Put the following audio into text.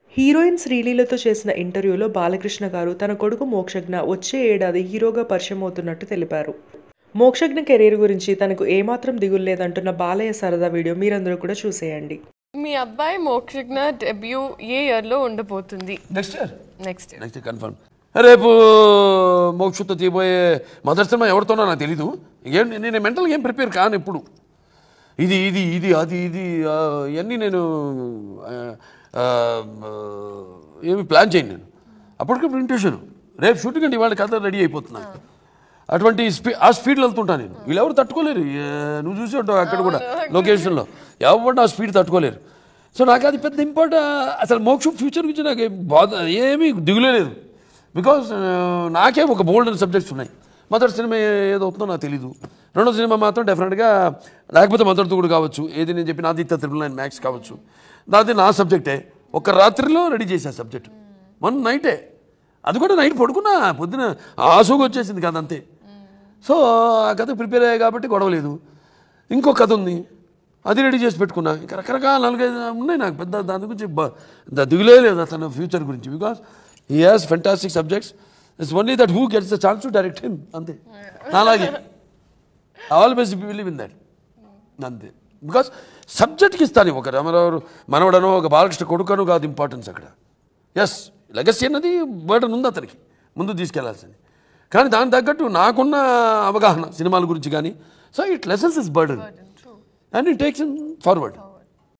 heroine శ్రీలీలతో చేసిన ఇంటర్వ్యూలో బాలకృష్ణ గారు తన కొడుకు మోక్షజ్ఞ వచ్చే ఏడాది హీరోగా పరిచయం అవుతున్నట్టు తెలిపారు మోక్షజ్ఞ కెరీర్ గురించి తనకు ఏమాత్రం దిగులు లేదంటున్న బాలయ్య సరదా వీడియో మీరందరూ కూడా చూసేయండి మీ అబ్బాయి మోక్షజ్ఞ డెబ్యూ ఏ ఇయర్ లో ఉండబోతుంది next year next year next confirm రేపు మోక్షతో తీయబోయే మొదటి సినిమా ఎవరితోనో నాకు తెలీదు ఏం నేను మెంటల్గా ఏం ప్రిపేర్ కాను ఎప్పుడు ఇది ఇది ఇది అది ఇది ఆ, ఇవన్నీ నేను ఆ, ఆ, ఏమి ప్లాన్ చేయను నేను అప్పటికప్పుడు ఇంటెన్షన్ రేపు షూటింగ్ అంటే ఇవాళ కథ రెడీ అయిపోతున్నా అటువంటి స్పీ ఆ స్పీడ్లో వెళ్తుంటాను నేను వీళ్ళెవరు తట్టుకోలేరు ఏ, నువ్వు చూసి ఉంటావు అక్కడ కూడా లొకేషన్లో ఎవరు ఆ స్పీడ్ తట్టుకోలేరు సో నాకు అది పెద్ద ఇంపార్టెంట్ అసలు మోక్ష ఫ్యూచర్ గురించి నాకు ఏం బాధ ఏమీ దిగులే లేదు బికాస్ నాకే ఒక బోల్డ్ సబ్జెక్ట్స్ ఉన్నాయి మొదటి సినిమా ఏదవుతుందో నాకు తెలీదు రెండో సినిమా మాత్రం డెఫినెట్గా లేకపోతే మొదటి కూడా కావచ్చు ఏది నేను చెప్పిన ఆదిత్య త్రిబుల్ నైన్ మ్యాక్స్ కావచ్చు దాది నా సబ్జెక్టే ఒక రాత్రిలో రెడీ చేసా సబ్జెక్ట్ మొన్న నైటే అది కూడా నైట్ పడుకున్నా పొద్దున ఆసుగా వచ్చేసింది కథ అంతే సో ఆ కథ ప్రిపేర్ అయ్యాయి కాబట్టి గొడవ లేదు ఇంకో కథ ఉంది అది రెడీ చేసి పెట్టుకున్నా ఇంకా రకరకాల నాలుగైదు ఉన్నాయి నాకు పెద్ద దాని గురించి బ- ద- దిగులే లేదు అతను ఫ్యూచర్ గురించి because he has fantastic subjects it's only that who gets the chance to direct him అంతే అలాగే ఆల్వేస్ బిలీవ్ ఇన్ దట్ అంతే బికాస్ సబ్జెక్ట్కి ఇస్తాను ఒక రామారావు మనవడనో ఒక బాలకృష్ణ కొడుకనో కాదు ఇంపార్టెన్స్ అక్కడ ఎస్ లెగసీ అన్నది బర్డన్ ఉంది అతనికి ముందు తీసుకెళ్లాల్సింది కానీ దాని తగ్గట్టు నాకున్న అవగాహన సినిమాల గురించి కానీ so it lessons is burden and it takes forward